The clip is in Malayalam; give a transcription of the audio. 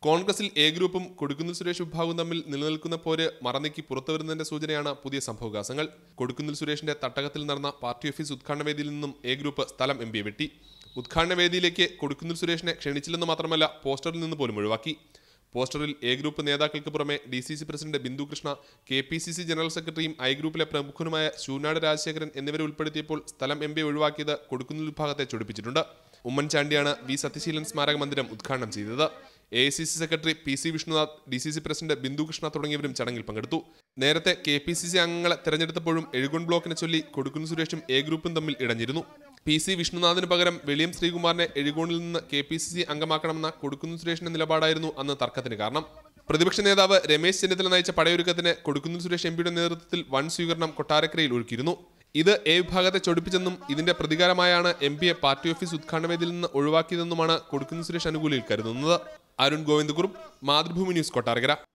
കോൺഗ്രസിൽ എ ഗ്രൂപ്പും കൊടുക്കുന്നിൽ സുരേഷ് വിഭാഗവും തമ്മിൽ നിലനിൽക്കുന്ന പോര് മറന്നേക്ക് പുറത്തുവരുന്നതിന്റെ സൂചനയാണ് പുതിയ സംഭവവികാസങ്ങൾ കൊടുക്കുന്നിൽ സുരേഷിന്റെ തട്ടകത്തിൽ നടന്ന പാർട്ടി ഓഫീസ് ഉദ്ഘാടന വേദിയിൽ നിന്നും എ ഗ്രൂപ്പ് സ്ഥലം എം വെട്ടി ഉദ്ഘാടന വേദിയിലേക്ക് കൊടുക്കുന്നിൽ സുരേഷിനെ ക്ഷണിച്ചില്ലെന്ന് മാത്രമല്ല പോസ്റ്ററിൽ നിന്ന് പോലും ഒഴിവാക്കി പോസ്റ്ററിൽ എ ഗ്രൂപ്പ് നേതാക്കൾക്ക് പുറമെ D C C president Bindu Krishna K P C C general സെക്രട്ടറിയും ഐ ഗ്രൂപ്പിലെ പ്രമുഖനുമായ ശൂനാട് രാജശേഖരൻ എന്നിവരെ ഉൾപ്പെടുത്തിയപ്പോൾ സ്ഥലം എം പി ഒഴിവാക്കിയത് കൊടുക്കുന്നിൽ വിഭാഗത്തെ ചൊടിപ്പിച്ചിട്ടുണ്ട് ഉമ്മൻചാണ്ടിയാണ് വി സത്യശീലൻ സ്മാരക മന്ദിരം ഉദ്ഘാടനം ചെയ്തത് A I C C secretary P C Vishnunath D C C president Bindu Krishna തുടങ്ങിയവരും ചടങ്ങിൽ പങ്കെടുത്തു നേരത്തെ കെ പി സി സി അംഗങ്ങളെ തെരഞ്ഞെടുത്തപ്പോഴും എഴുകോൺ ബ്ലോക്കിനെ ചൊല്ലി കൊടുക്കുന്നിൽ സുരേഷും എ ഗ്രൂപ്പും തമ്മിൽ ഇടഞ്ഞിരുന്നു പി സി വിഷ്ണുനാഥിന് പകരം വെളിയം ശ്രീകുമാറിനെ എഴുകോണിൽ നിന്ന് കെ പി സി സി അംഗമാക്കണമെന്ന കൊടുക്കുന്നിൽ സുരേഷിന്റെ നിലപാടായിരുന്നു അന്ന് തർക്കത്തിന് കാരണം പ്രതിപക്ഷ നേതാവ് രമേശ് ചെന്നിത്തല നയിച്ച പടയൊരുക്കത്തിന് കൊടുക്കുന്നിൽ സുരേഷ് എംപിയുടെ നേതൃത്വത്തിൽ വൻ സ്വീകരണം കൊട്ടാരക്കരയിൽ ഒരുക്കിയിരുന്നു ഇത് എ വിഭാഗത്തെ ചൊടിപ്പിച്ചെന്നും ഇതിന്റെ പ്രതികാരമായാണ് എം പിയെ പാർട്ടി ഓഫീസ് ഉദ്ഘാടന വേദിയിൽ നിന്ന് ഒഴിവാക്കിയതെന്നുമാണ് കൊടുക്കുന്നിൽ സുരേഷ് അനുകൂലിയിൽ കരുതുന്നത് അരുൺ ഗോവിന്ദകുറും മാതൃഭൂമി ന്യൂസ് കൊട്ടാരക്കര